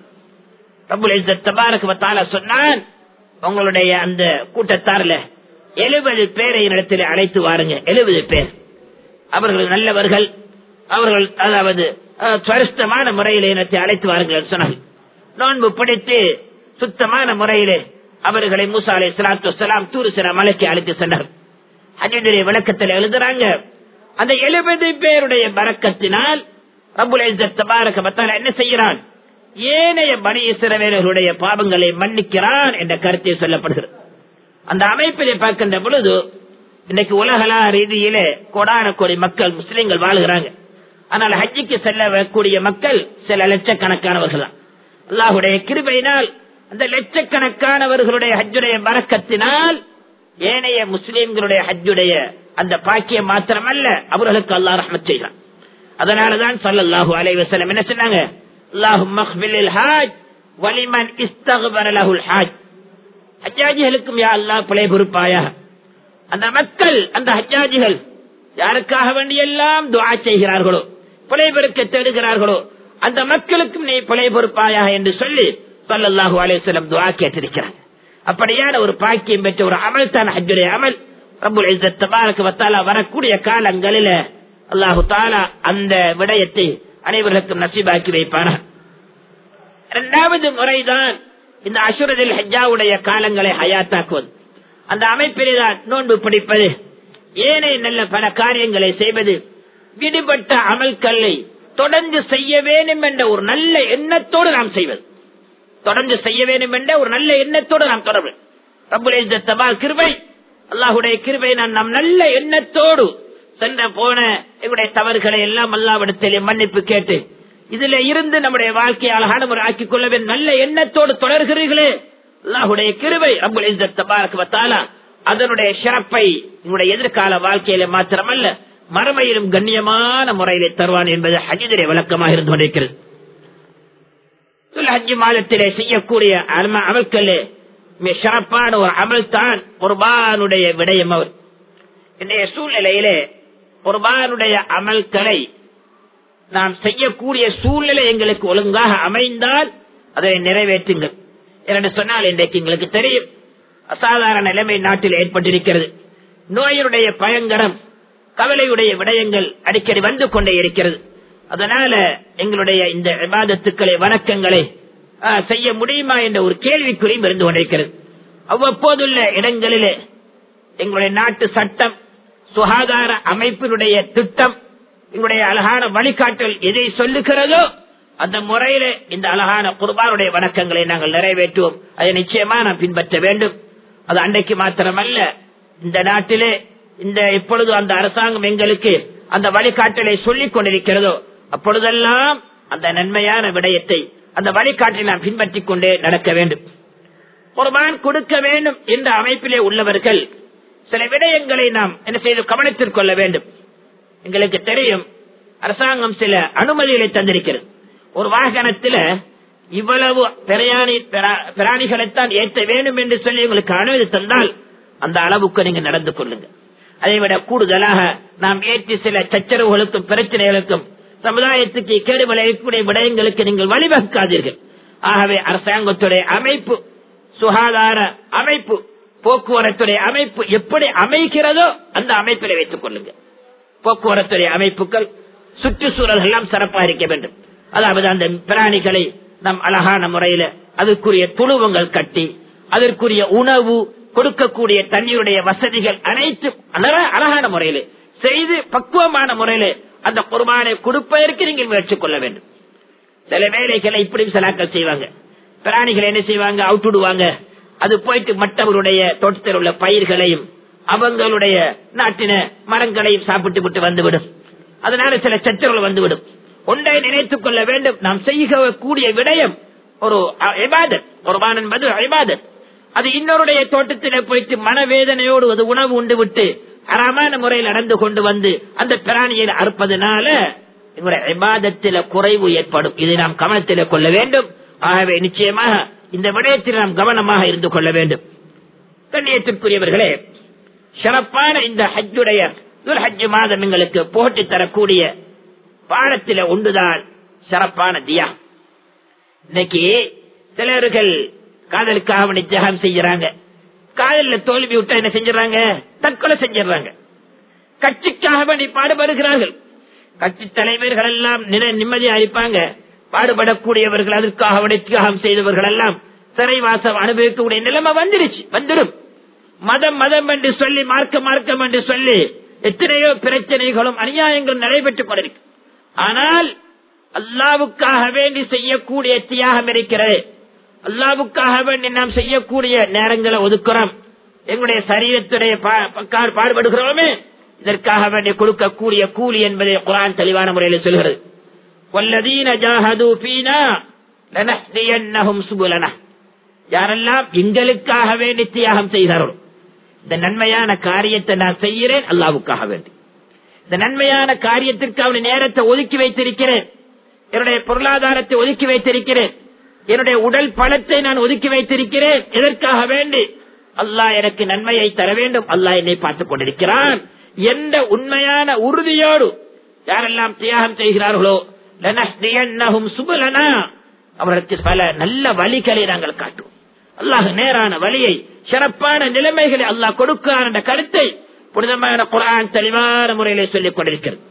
சொன்னான் உங்களுடைய அந்த கூட்டத்தார்ல எழுபது பேரை இடத்தில் அழைத்து வாருங்க எழுபது பேர் அவர்கள் நல்லவர்கள் அவர்கள் அதாவது சுவரஸ்தமான முறையிலே இனத்தை அழைத்து வாருங்கள் சொன்னார்கள் நோன்பு பிடித்து சுத்தமான முறையிலே அவர்களை மூசா அலை சலாத்து வலாம் தூரு சிற மலைக்கு அழைத்து சென்றார் அஜனுடைய விளக்கத்தில் எழுதுறாங்க அந்த எழுபது பேருடைய பறக்கத்தினால் என்ன செய்கிறான் ஏனைய பணி சிறவேலர்களுடைய பாவங்களை மன்னிக்கிறான் என்ற கருத்தை சொல்லப்படுகிறது அந்த அமைப்பிலே பார்க்கின்ற பொழுது இன்னைக்கு உலகளா ரீதியிலே கோடான கோடி மக்கள் முஸ்லிம்கள் வாழ்கிறாங்க ஆனால் ஹஜ்ஜிக்கு செல்லக்கூடிய மக்கள் சில லட்சக்கணக்கானவர்கள் தான் அல்லாஹுடைய கிருபையினால் அந்த லட்சக்கணக்கானவர்களுடைய ஹஜ்ஜுடைய பறக்கத்தினால் ஏனைய முஸ்லிம்களுடைய ஹஜ்ஜுடைய அந்த பாக்கியம் மாத்திரமல்ல அவர்களுக்கு அல்லாஹ் ரஹ்மத் செய்கிறான் அதனாலதான் சல்லல்லாஹு அலைஹி வஸல்லம் என்ன சொன்னாங்க அல்லாஹும் மக்பிலில் ஹாஜ் வலிமன் இஸ்தக்பர லஹுல் ஹாஜ் ஹஜ்ஜாஜிகளுக்கும் யா அல்லாஹ் பிழை பொறுப்பாயா அந்த மக்கள் அந்த ஹஜ்ஜாஜிகள் யாருக்காக வேண்டியெல்லாம் துஆ செய்கிறார்களோ பிழை பொறுக்க தேடுகிறார்களோ அந்த மக்களுக்கும் நீ பிழை பொறுப்பாயாக என்று சொல்லி சல்லல்லாஹு அலைஹிஸ்ஸலாம் துஆ கேட்டிருக்கிறாங்க அப்படியான ஒரு பாக்கியம் பெற்ற ஒரு அமல் தான் ஹஜ்ஜுடைய அமல் ரப்புல் இஸ்ஸத் தபாரக வ தஆலா வரக்கூடிய காலங்களில அல்லாஹு தஆலா அந்த விடயத்தை அனைவருக்கும் நசீபாக்கி வைப்பானா இரண்டாவது முறைதான் இந்த அசுரதில் ஹஜ்ஜாவுடைய காலங்களை ஹயாத்தாக்குவது அந்த அமைப்பிலே தான் நோன்பு பிடிப்பது ஏனைய நல்ல பல காரியங்களை செய்வது விடுபட்ட அமல்களை தொடர்ந்து செய்ய வேண்டும் என்ற ஒரு நல்ல எண்ணத்தோடு நாம் செய்வது தொடர்ந்து செய்ய வேண்டும் என்ற ஒரு நல்ல எண்ணத்தோடு நாம் தொடர்பு ரப்புல் தபால் கிருபை அல்லாஹுடைய கிருபை நான் நம் நல்ல எண்ணத்தோடு சென்ற போன எங்களுடைய தவறுகளை எல்லாம் அல்லாவிடத்திலே மன்னிப்பு கேட்டு இதுல இருந்து நம்முடைய வாழ்க்கையை அழகான முறை ஆக்கிக் கொள்ள வேண்டும் நல்ல எண்ணத்தோடு தொடர்கிறீர்களே அல்லாஹுடைய கிருபை ரப்புல் இஸ்ஸத் தபாரக வ தஆலா அதனுடைய சிறப்பை உங்களுடைய எதிர்கால வாழ்க்கையில மாத்திரமல்ல மறுமையிலும் கண்ணியமான முறையிலே தருவான் என்பது ஹஜ்ஜுடைய விளக்கமாக இருந்து கொண்டிருக்கிறது ஹஜ்ஜு மாதத்திலே செய்யக்கூடிய அம- அமல்களே மிக சிறப்பான ஒரு அமல் தான் குர்பானுடைய விடயம் அவர் இன்றைய சூழ்நிலையிலே குர்பானுடைய அமல்களை நாம் செய்யக்கூடிய சூழ்நிலை எங்களுக்கு ஒழுங்காக அமைந்தால் அதை நிறைவேற்றுங்கள் என்று சொன்னால் இன்றைக்கு எங்களுக்கு தெரியும் அசாதாரண நிலைமை நாட்டில் ஏற்பட்டிருக்கிறது நோயினுடைய பயங்கரம் கவலையுடைய விடயங்கள் அடிக்கடி வந்து கொண்டே இருக்கிறது அதனால எங்களுடைய இந்த விவாதத்துக்களை வணக்கங்களை ஆ, செய்ய முடியுமா என்ற ஒரு கேள்விக்குறியும் இருந்து கொண்டிருக்கிறது அவ்வப்போதுள்ள இடங்களிலே எங்களுடைய நாட்டு சட்டம் சுகாதார அமைப்பினுடைய திட்டம் எங்களுடைய அழகான வழிகாட்டல் எதை சொல்லுகிறதோ அந்த முறையில இந்த அழகான குர்பானுடைய வணக்கங்களை நாங்கள் நிறைவேற்றுவோம் அதை நிச்சயமா நாம் பின்பற்ற வேண்டும் அது அன்றைக்கு மாத்திரமல்ல இந்த நாட்டிலே இந்த இப்பொழுது அந்த அரசாங்கம் எங்களுக்கு அந்த வழிகாட்டலை சொல்லிக் கொண்டிருக்கிறதோ அப்பொழுதெல்லாம் அந்த நன்மையான விடயத்தை அந்த வழிகாட்டலை நாம் பின்பற்றிக் கொண்டே நடக்க வேண்டும் குர்பான் கொடுக்க வேண்டும் என்ற அமைப்பிலே உள்ளவர்கள் சில விடயங்களை நாம் என்ன செய்து கவனத்தில் கொள்ள வேண்டும் எங்களுக்கு தெரியும் அரசாங்கம் சில அனுமதிகளை தந்திருக்கிறது ஒரு வாகனத்துல இவ்வளவு பிரயாணி பிரா- பிராணிகளைத்தான் ஏற்ற வேண்டும் என்று சொல்லி உங்களுக்கு அனுமதி தந்தால் அந்த அளவுக்கு நீங்க நடந்து கொள்ளுங்க அதை விட கூடுதலாக நாம் ஏற்றி சில சச்சரவுகளுக்கும் பிரச்சனைகளுக்கும் சமுதாயத்துக்கு கேடு விளைவிக்கக்கூடிய விடயங்களுக்கு நீங்கள் வழிவகுக்காதீர்கள் ஆகவே அரசாங்கத்துடைய அமைப்பு சுகாதார அமைப்பு போக்குவரத்துடைய அமைப்பு எப்படி அமைகிறதோ அந்த அமைப்பில் வைத்துக் கொள்ளுங்க போக்குவரத்துடைய அமைப்புகள் சுற்றுச்சூழல் எல்லாம் சிறப்பாக இருக்க வேண்டும் அதாவது அந்த பிராணிகளை நம் அழகான முறையில அதற்குரிய துணுவங்கள் கட்டி அதற்குரிய உணவு கொடுக்கக்கூடிய தண்ணீருடைய வசதிகள் அனைத்தும் அழகா- அழகான முறையில செய்து பக்குவமான முறையில அந்த குர்பானை கொடுப்பதற்கு நீங்கள் முயற்சி கொள்ள வேண்டும் சில வேலைகளை இப்படி சிலாக்கள் செய்வாங்க பிராணிகள் என்ன செய்வாங்க அவுட்டுடுவாங்க அது போயிட்டு மற்றவருடைய தோட்டத்தில் உள்ள பயிர்களையும் அவங்களுடைய நாட்டின மரங்களையும் சாப்பிட்டு விட்டு வந்துவிடும் அதனால சில சச்சரவுகள் வந்துவிடும் ஒன்றை நினைத்துக் கொள்ள வேண்டும் நாம் செய்யக்கூடிய விடயம் ஒரு இபாதத் குர்பான் என்பது இபாதத் அது இன்னொருடைய தோட்டத்திலே போயிட்டு மனவேதனையோடு அது உணவு உண்டு விட்டு அறமான முறையில் நடந்து கொண்டு வந்து அந்த பிராணியை அறுப்பதனால எங்களுடைய இபாதத்தில குறைவு ஏற்படும் இதை நாம் கவனத்திலே கொள்ள வேண்டும் ஆகவே நிச்சயமாக இந்த விடயத்தில் நாம் கவனமாக இருந்து கொள்ள வேண்டும் கண்ணியத்திற்குரியவர்களே சிறப்பான இந்த ஹஜ்ஜுடைய துல் ஹஜ்ஜு மாதம் எங்களுக்கு போட்டி தரக்கூடிய பாடத்தில ஒன்றுதான் சிறப்பான தியா இன்னைக்கு சிலர்கள் காதலுக்காக வேண்டி தியாகம் செய்யறாங்க காதல்ல தோல்வி விட்டா என்ன செஞ்சுறாங்க தற்கொலை செஞ்சிடறாங்க கட்சிக்காக வேண்டி பாடுபடுகிறார்கள் கட்சி தலைவர்கள் எல்லாம் நினை- நிம்மதியா இருப்பாங்க பாடுபடக்கூடியவர்கள் அதற்காக வேண்டி தியாகம் செய்தவர்கள் எல்லாம் சிறைவாசம் அனுபவிக்கக்கூடிய நிலைமை வந்துருச்சு வந்துடும் மதம் மதம் என்று சொல்லி மார்க்க மார்க்கம் என்று சொல்லி எத்தனையோ பிரச்சனைகளும் அநியாயங்களும் நடைபெற்றுக் கொண்டிருக்கு ஆனால் அல்லாவுக்காக வேண்டி செய்யக்கூடிய தியாகம் இருக்கிறது அல்லாவுக்காக வேண்டி நாம் செய்யக்கூடிய நேரங்களை ஒதுக்குறோம் எங்களுடைய சரீரத்துடைய பா- பக்கா- பாடுபடுகிறோமே இதற்காக வேண்டி கொடுக்கக்கூடிய கூலி என்பதை குரான் தெளிவான முறையில் சொல்கிறது வல்லதீன ஜாஹது ஃபீனா லனஹ்தியன்னஹும் சுபுலனா யாரெல்லாம் எங்களுக்காக வேண்டி தியாகம் செய்கிறார்களோ இந்த நன்மையான காரியத்தை நான் செய்கிறேன் அல்லாவுக்காக வேண்டி இந்த நன்மையான காரியத்திற்கு அவன் நேரத்தை ஒதுக்கி வைத்திருக்கிறேன் என்னுடைய பொருளாதாரத்தை ஒதுக்கி வைத்திருக்கிறேன் என்னுடைய உடல் பலத்தை நான் ஒதுக்கி வைத்திருக்கிறேன் எதற்காக வேண்டி அல்லாஹ் எனக்கு நன்மையை தர வேண்டும் அல்லாஹ் என்னை பார்த்துக் கொண்டிருக்கிறான் எந்த உண்மையான உறுதியோடு யாரெல்லாம் தியாகம் செய்கிறார்களோ லனஹ்தியன்னஹும் சுபலனா அவர்களுக்கு பல நல்ல வழிகளை நாங்கள் காட்டுவோம் அல்லாஹ் நேரான வழியை சிறப்பான நிலைமைகளை அல்லாஹ் கொடுக்கிறார் என்ற கருத்தை புனிதமான குரான் தெளிவான முறையிலே சொல்லிக் கொண்டிருக்கிறது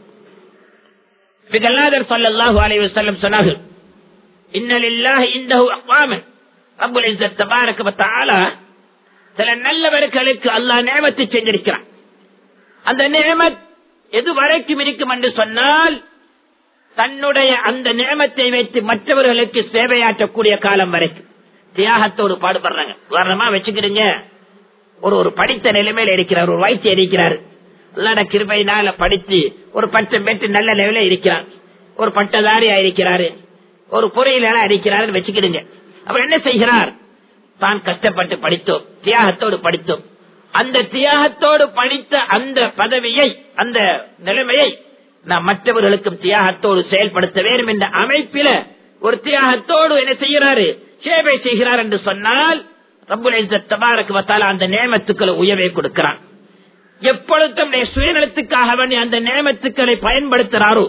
பிகல்லாதர் சொல்லல்லாஹு அலைஹி வஸல்லம் சொன்னார்கள் இன்னலில்லாஹி இந்தஹு அக்வாமன் ரப்புல் இஸ்ஸத் தபாரக வ தஆலா சில நல்லவர்களுக்கு அல்லாஹ் நியமத்தை செஞ்சிருக்கிறான் அந்த நியமத் எது வரைக்கும் இருக்கும் என்று சொன்னால் தன்னுடைய அந்த நியமத்தை வைத்து மற்றவர்களுக்கு சேவையாற்றக்கூடிய காலம் வரைக்கும் தியாகத்தோடு பாடுபடுறாங்க உதாரணமா வச்சுக்கிடுங்க ஒரு ஒரு படித்த நிலைமையில இருக்கிறார் ஒரு வைத்தியம் இருக்கிறார் அல்லாட கிருபையினால படித்து ஒரு பட்டம் பெற்று நல்ல லெவலில் இருக்கிறார் ஒரு பட்டதாரியா இருக்கிறாரு ஒரு பொறியியலாளா இருக்கிறார் வச்சுக்கிடுங்க அவர் என்ன செய்கிறார் தான் கஷ்டப்பட்டு படித்தோம் தியாகத்தோடு படித்தோம் அந்த தியாகத்தோடு படித்த அந்த பதவியை அந்த நிலைமையை நாம் மற்றவர்களுக்கும் தியாகத்தோடு செயல்படுத்த வேண்டும் என்ற அமைப்பில ஒரு தியாகத்தோடு என்ன செய்கிறாரு சேவை செய்கிறார் என்று சொன்னால் தபாரக்கு வத்தால அந்த நியமத்துக்களை உயர்வை கொடுக்கிறான் எப்பொழுது தம்முடைய சுயநலத்துக்காக வேண்டிய அந்த நியமத்துக்களை பயன்படுத்துகிறாரோ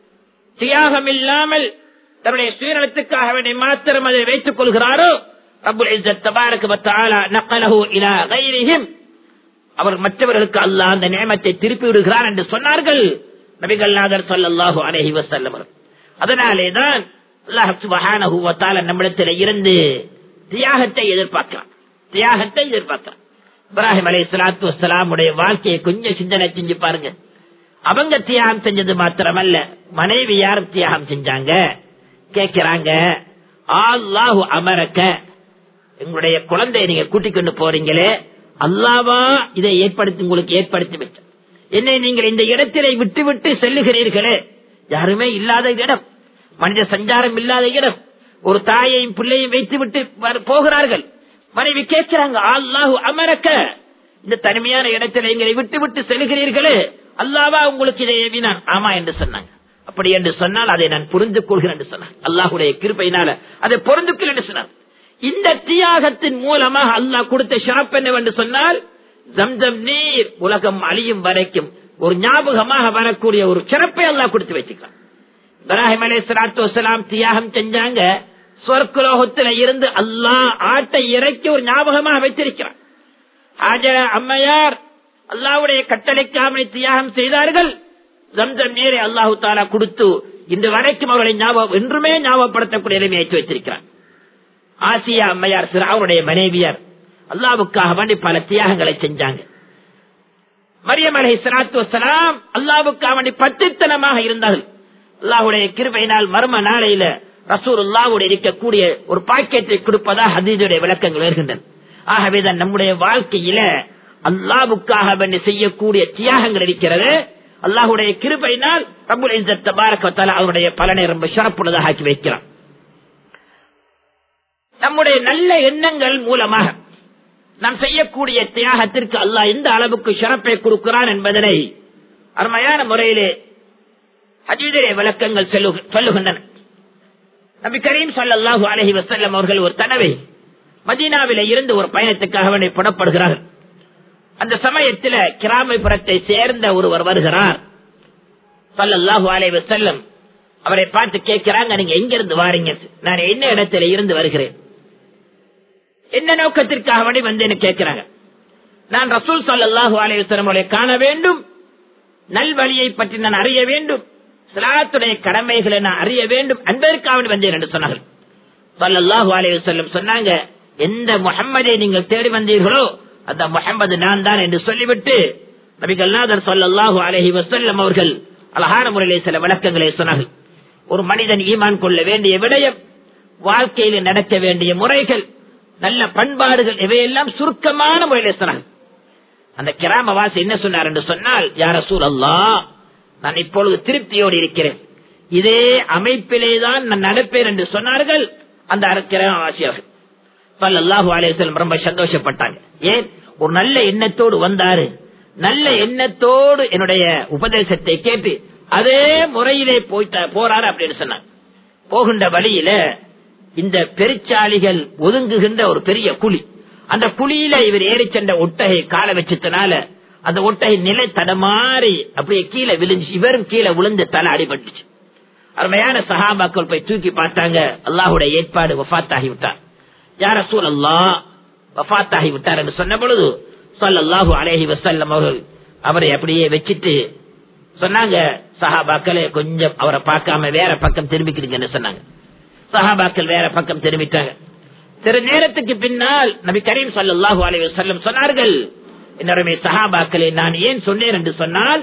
தியாகம் இல்லாமல் தன்னுடைய சுயநலத்துக்காக வேண்டிய மாத்திரம் அதை வைத்துக் கொள்கிறாரோ ரபுல் இஸ்ஸத் தபாரக்கு வத்தாலா நக்கலஹு இலா கைரிஹிம் அவர் மற்றவர்களுக்கு அல்லாஹ் அந்த நியமத்தை திருப்பி விடுகிறார் என்று சொன்னார்கள் நபிகள் நாதர் சொல்லல்லாஹு அலஹி வசல்லம் அதனாலேதான் அல்லாஹ் சுபஹானஹு வத்தால நம்மிடத்தில் இருந்து தியாகத்தை எதிர்பார்க்கிறான் தியாகத்தை எதிர்பார்க்கிறான் இப்ராஹிம் அலை சலாத்து வசலாமுடைய வாழ்க்கையை கொஞ்சம் சிந்தனை செஞ்சு பாருங்க அவங்க தியாகம் செஞ்சது மாத்திரமல்ல மனைவி யாரும் தியாகம் செஞ்சாங்க கேட்கிறாங்க அல்லாஹு அமரக்க எங்களுடைய குழந்தைய நீங்க கூட்டிக் கொண்டு போறீங்களே அல்லாவா இதை ஏற்படுத்தி உங்களுக்கு ஏற்படுத்தி வச்ச என்னை நீங்கள் இந்த இடத்திலே விட்டு விட்டு செல்லுகிறீர்களே யாருமே இல்லாத இடம் மனித சஞ்சாரம் இல்லாத இடம் ஒரு தாயையும் பிள்ளையும் வைத்து விட்டு போகிறார்கள் மனைவி கேட்கிறாங்க அல்லாஹு அமரக்க இந்த தனிமையான இடத்தில் எங்களை விட்டு விட்டு செல்கிறீர்களே அல்லாவா உங்களுக்கு இதை ஏவினான் ஆமா என்று சொன்னாங்க அப்படி என்று சொன்னால் அதை நான் புரிந்து கொள்கிறேன் என்று சொன்னார் அல்லாஹுடைய கிருப்பையினால அதை பொருந்து என்று சொன்னார் இந்த தியாகத்தின் மூலமாக அல்லாஹ் கொடுத்த ஷாப் என்னவென்று சொன்னால் ஜம்ஜம் நீர் உலகம் அழியும் வரைக்கும் ஒரு ஞாபகமாக வரக்கூடிய ஒரு சிறப்பை அல்லாஹ் கொடுத்து வச்சுக்கலாம் இப்ராஹிம் அலி சலாத்து வலாம் தியாகம் செஞ்சாங்க சொர்க்குலோகத்தில் இருந்து அல்லாஹ் ஆட்டை இறக்கி ஒரு ஞாபகமாக வைத்திருக்கிறான் ஆஜரா அம்மையார் அல்லாவுடைய கட்டளைக்காமலை தியாகம் செய்தார்கள் ஜம்ஜம் நீரை அல்லாஹு தாலா கொடுத்து இன்று வரைக்கும் அவர்களை ஞாபகம் என்றுமே ஞாபகப்படுத்தக்கூடிய நிலைமை ஏற்றி வைத்திருக்கிறார் ஆசியா அம்மையார் சிறாவுடைய மனைவியார் அல்லாவுக்காக வேண்டி பல தியாகங்களை செஞ்சாங்க மரியம் அலை சலாத்து வலாம் அல்லாவுக்காக வேண்டி பத்தித்தனமாக இருந்தார்கள் அல்லாஹுடைய கிருபையினால் மர்ம நாளையில ரசூர் அல்லாவுடைய இருக்கக்கூடிய ஒரு பாக்கெட்டை கொடுப்பதாக ஹதீஜுடைய விளக்கங்கள் வருகின்றன ஆகவேதான் நம்முடைய வாழ்க்கையில அல்லாவுக்காக வேண்டி செய்யக்கூடிய தியாகங்கள் இருக்கிறது அல்லாஹுடைய கிருபையினால் ரபுல் இஸ்ஸத் தபாரக அவருடைய பலனை ரொம்ப சிறப்புள்ளதாக ஆக்கி வைக்கிறான் நம்முடைய நல்ல எண்ணங்கள் மூலமாக நாம் செய்யக்கூடிய தியாகத்திற்கு அல்லாஹ் எந்த அளவுக்கு சிறப்பை கொடுக்கிறான் என்பதனை அருமையான முறையிலே அஜீதரே விளக்கங்கள் சொல்லுகின்றன நபி கரீம் சல்லாஹூ அலஹி வசல்லம் அவர்கள் ஒரு தடவை மதீனாவில இருந்து ஒரு பயணத்துக்காக வேண்டி புறப்படுகிறார்கள் அந்த சமயத்தில் கிராமப்புறத்தை சேர்ந்த ஒருவர் வருகிறார் சல்லாஹூ அலை வசல்லம் அவரை பார்த்து கேட்கிறாங்க நீங்க எங்க இருந்து வாரீங்க நான் என்ன இடத்துல இருந்து வருகிறேன் என்ன நோக்கத்திற்காக வேண்டி வந்தேன்னு கேட்கிறாங்க நான் ரசூல் சல்லாஹூ அலைவசலம் காண வேண்டும் நல்வழியை பற்றி நான் அறிய வேண்டும் சிலாத்துடைய கடமைகளை நான் அறிய வேண்டும் என்பதற்காக வந்தேன் என்று சொன்னார்கள் சல்லாஹூ அலைவசல்லம் சொன்னாங்க எந்த முகம்மதை நீங்கள் தேடி வந்தீர்களோ அந்த முகமது நான் தான் என்று சொல்லிவிட்டு நபிகள்நாதர் சொல்லல்லாஹு அலஹி வசல்லம் அவர்கள் அழகான முறையிலே சில விளக்கங்களை சொன்னார்கள் ஒரு மனிதன் ஈமான் கொள்ள வேண்டிய விடயம் வாழ்க்கையில் நடக்க வேண்டிய முறைகள் நல்ல பண்பாடுகள் இவையெல்லாம் சுருக்கமான முறையிலே சொன்னார்கள் அந்த கிராமவாசி என்ன சொன்னார் என்று சொன்னால் யார சூழ் அல்லா நான் இப்பொழுது திருப்தியோடு இருக்கிறேன் இதே அமைப்பிலே தான் நான் நடப்பேன் என்று சொன்னார்கள் அந்த கிராமவாசி அவர்கள் சல்லாஹூ அலேஸ்லம் ரொம்ப சந்தோஷப்பட்டாங்க ஏன் ஒரு நல்ல எண்ணத்தோடு வந்தாரு நல்ல எண்ணத்தோடு என்னுடைய உபதேசத்தை கேட்டு அதே முறையிலே போயிட்ட போறாரு அப்படின்னு சொன்னாங்க போகின்ற வழியில இந்த பெருச்சாலிகள் ஒதுங்குகின்ற ஒரு பெரிய குழி அந்த குழியில இவர் ஏறி சென்ற ஒட்டகை கால வச்சதுனால அந்த ஒட்டகை நிலை தடமாறி அப்படியே கீழே விழுந்து இவரும் கீழே விழுந்து தலை அடிபட்டுச்சு அருமையான சஹாபாக்கள் போய் தூக்கி பார்த்தாங்க அல்லாஹுடைய ஏற்பாடு வஃத்தாகி விட்டார் யார சூழ் அல்லா வஃத்தாகி விட்டார் என்று சொன்ன பொழுது சொல்லல்லாஹு அலேஹி வசல்லம் அவர்கள் அவரை அப்படியே வச்சிட்டு சொன்னாங்க சஹாபாக்களே கொஞ்சம் அவரை பார்க்காம வேற பக்கம் திரும்பிக்கிறீங்கன்னு சொன்னாங்க சஹாபாக்கள் வேற பக்கம் திரும்பிட்டாங்க சிறு நேரத்துக்கு பின்னால் நபி கரீம் சல்லாஹூ அலி வசல்லம் சொன்னார்கள் என்னருமே சஹாபாக்களே நான் ஏன் சொன்னேன் என்று சொன்னால்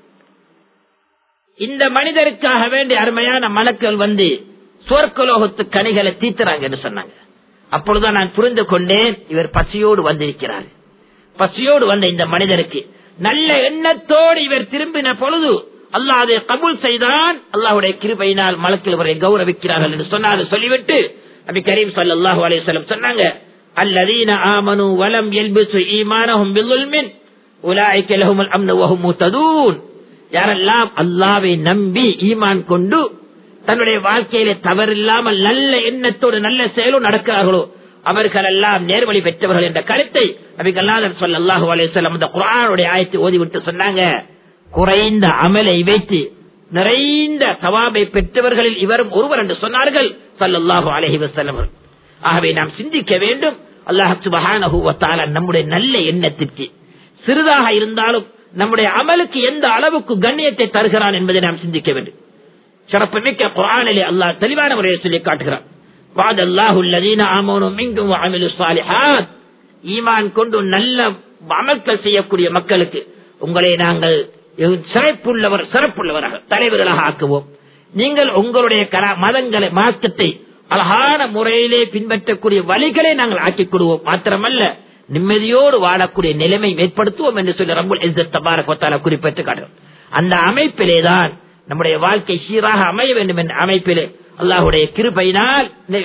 இந்த மனிதருக்காக வேண்டி அருமையான மலக்கள் வந்து சொர்க்கலோகத்து கனிகளை தீத்துறாங்க என்று சொன்னாங்க அப்பொழுதுதான் நான் புரிந்து கொண்டேன் இவர் பசியோடு வந்திருக்கிறார் பசியோடு வந்த இந்த மனிதருக்கு நல்ல எண்ணத்தோடு இவர் திரும்பின பொழுது அல்லாஹ் அதை கபூல் செய்தான் அல்லாஹுடைய கிருபையினால் மலக்கில் இவரை கௌரவிக்கிறார்கள் என்று சொன்னார் சொல்லிவிட்டு நபி கரீம் சல்லாஹூ அலையம் சொன்னாங்க அல்லதீன ஆமனு வலம் எல்பிசு ஈமானஹும் பில்லுல்மின் உலாய்க்க லஹுமுல் அம்னு வஹும் முஹ்ததூன் யாரெல்லாம் அல்லாவை நம்பி ஈமான் கொண்டு தன்னுடைய வாழ்க்கையில தவறில்லாமல் நல்ல எண்ணத்தோடு நல்ல செயலும் நடக்கிறார்களோ அவர்கள் எல்லாம் நேர்வழி பெற்றவர்கள் என்ற கருத்தை நபிகல்லாதர் சொல்ல அல்லாஹு அலையம் அந்த குரானுடைய ஆயத்தை ஓதிவிட்டு சொன்னாங்க குறைந்த அமலை வைத்து நிறைந்த சவாபை பெற்றவர்களில் இவரும் ஒருவர் என்று சொன்னார்கள் சல்லாஹூ அலஹி வசல்லம் ஆகவே நாம் சிந்திக்க வேண்டும் அல்லாஹ் சுபஹானஹூவத்தால நம்முடைய நல்ல எண்ணத்திற்கு சிறிதாக இருந்தாலும் நம்முடைய அமலுக்கு எந்த அளவுக்கு கண்ணியத்தை தருகிறான் என்பதை நாம் சிந்திக்க வேண்டும் சிறப்பு மிக்க குரானிலே அல்லாஹ் தெளிவான முறையை சொல்லி காட்டுகிறான் வாத் அல்லாஹுல்லதீன ஆமோனும் மிங்கும் அமிலு சாலிஹாத் ஈமான் கொண்டு நல்ல அமல்கள் செய்யக்கூடிய மக்களுக்கு உங்களை நாங்கள் சிறப்புள்ளவர் சிறப்புள்ளவராக தலைவர்களாக ஆக்குவோம் நீங்கள் உங்களுடைய மதங்களை மார்க்கத்தை அழகான முறையிலே பின்பற்றக்கூடிய வழிகளை நாங்கள் ஆக்கிக் கொள்வோம் மாத்திரமல்ல நிம்மதியோடு வாழக்கூடிய நிலைமை ஏற்படுத்துவோம் என்று சொல்லி ரம்புல் தபாரகத்தால குறிப்பிட்டு காட்டுகிறோம் அந்த அமைப்பிலேதான் நம்முடைய வாழ்க்கை சீராக அமைய வேண்டும் என்ற அமைப்பிலே அல்லாஹுடைய கிருபையினால்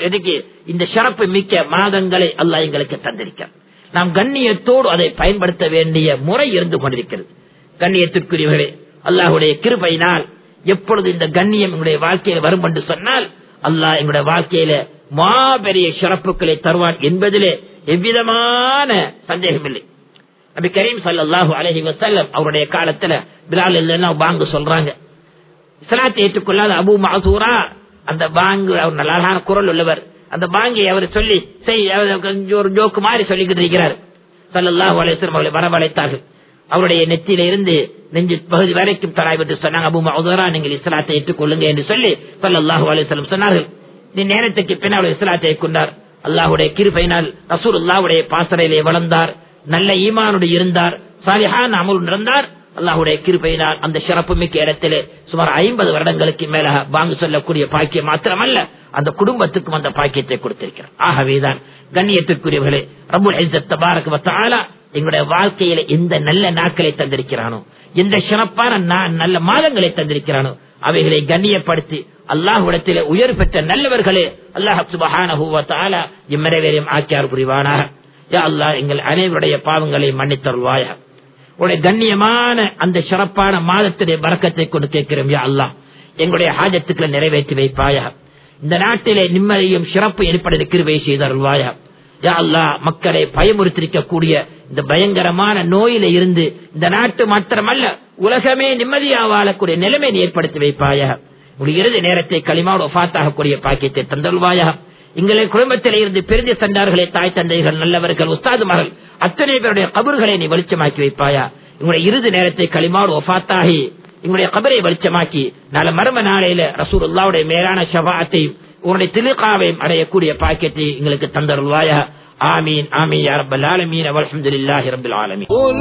இந்த சிறப்பு மிக்க மாதங்களை அல்லாஹ் எங்களுக்கு தந்திருக்கிறார் நாம் கண்ணியத்தோடு அதை பயன்படுத்த வேண்டிய முறை இருந்து கொண்டிருக்கிறது கண்ணியத்திற்குரியவர்களே அல்லாஹுடைய கிருபையினால் எப்பொழுது இந்த கண்ணியம் எங்களுடைய வாழ்க்கையில வரும் என்று சொன்னால் அல்லாஹ் எங்களுடைய வாழ்க்கையில மாபெரிய சிறப்புகளை தருவான் என்பதிலே எவ்விதமான சந்தேகம் இல்லை நபி கரீம் சல்லாஹூ அலஹி வசல்லம் அவருடைய காலத்துல பிலால் இல்லைன்னா பாங்கு சொல்றாங்க இஸ்லாத்தை ஏற்றுக்கொள்ளாத அபு மசூரா அந்த பாங்கு அவர் நல்ல அழகான குரல் உள்ளவர் அந்த பாங்கை அவர் சொல்லி செய் ஒரு ஜோக்கு மாதிரி சொல்லிக்கிட்டு இருக்கிறார் சல்லாஹூ அலேஸ்வரம் அவர்களை வரவழைத்தார்கள் அவருடைய நெத்தியில இருந்து நெஞ்சு பகுதி வரைக்கும் தராய் என்று சொன்னாங்க அபு மௌதரா நீங்கள் இஸ்லாத்தை ஏற்றுக்கொள்ளுங்க என்று சொல்லி சல்லாஹூ அலிஸ்லம் சொன்னார்கள் நீ நேரத்துக்கு பின் அவர் இஸ்லாத்தை கொண்டார் அல்லாஹுடைய கிருபையினால் ரசூல் அல்லாவுடைய பாசறையிலே வளர்ந்தார் நல்ல ஈமானுடைய இருந்தார் சாலிஹான் அமல் நடந்தார் அல்லாஹுடைய கிருபையினால் அந்த சிறப்பு மிக்க இடத்திலே சுமார் ஐம்பது வருடங்களுக்கு மேலாக வாங்க சொல்லக்கூடிய பாக்கியம் மாத்திரமல்ல அந்த குடும்பத்துக்கும் அந்த பாக்கியத்தை கொடுத்திருக்கிறார் ஆகவேதான் கண்ணியத்திற்குரியவர்களே ரபுல் தபாரக் வத்தாலா எங்களுடைய வாழ்க்கையில எந்த நல்ல நாட்களை தந்திருக்கிறானோ எந்த சிறப்பான நல்ல மாதங்களை தந்திருக்கிறானோ அவைகளை கண்ணியப்படுத்தி அல்லாஹுடத்திலே உயர் பெற்ற நல்லவர்களே அல்லாஹ் சுபஹான இம்மறைவேறையும் ஆக்கியார் புரிவானாக யா அல்லாஹ் எங்கள் அனைவருடைய பாவங்களை மன்னித்தருள்வாயா உடைய கண்ணியமான அந்த சிறப்பான மாதத்துடைய பறக்கத்தை கொண்டு கேட்கிறோம் யா அல்லாஹ் எங்களுடைய ஹாஜத்துக்களை நிறைவேற்றி வைப்பாயா இந்த நாட்டிலே நிம்மதியும் சிறப்பு ஏற்பட கிருவை செய்தருள்வாயா யா அல்லா மக்களை பயமுறுத்திருக்கக்கூடிய இந்த பயங்கரமான நோயில இருந்து இந்த நாட்டு மாத்திரமல்ல உலகமே நிம்மதியா வாழக்கூடிய நிலைமை ஏற்படுத்தி வைப்பாயா ஒரு இறுதி நேரத்தை களிமாவோடு ஒஃபாத்தாகக்கூடிய பாக்கியத்தை தந்தல்வாயா எங்களை குடும்பத்திலே இருந்து பிரிந்து சென்றார்களே தாய் தந்தைகள் நல்லவர்கள் உஸ்தாதுமார்கள் அத்தனை பேருடைய கபர்களை நீ வெளிச்சமாக்கி வைப்பாயா உங்களுடைய இறுதி நேரத்தை களிமாவோடு ஒஃபாத்தாகி எங்களுடைய கபரை வெளிச்சமாக்கி நல்ல மர்ம நாளையில ரசூல் அல்லாவுடைய மேலான ஷபாத்தையும் உங்களுடைய திலுக்காவையும் அடையக்கூடிய பாக்கியத்தை எங்களுக்கு தந்தருள்வாயா آمين آمين يا رب العالمين والحمد لله رب العالمين قل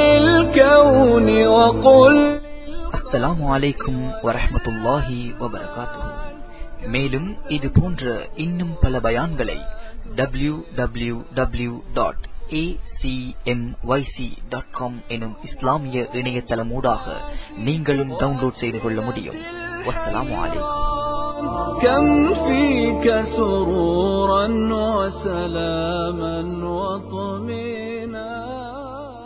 للكون وقل அஸ்ஸலாமு அலைக்கும் வரஹ்மத்துல்லாஹி வபரகாத்துஹு மேலும் இது போன்ற இன்னும் பல பயான்களை W W W dot dot com எனும் இஸ்லாமிய இணையதளமூடாக நீங்களும் டவுன்லோட் செய்து கொள்ள முடியும் வஸ்ஸலாமு அலைக்கும் كم فيك سرورا وسلاما وطمئنا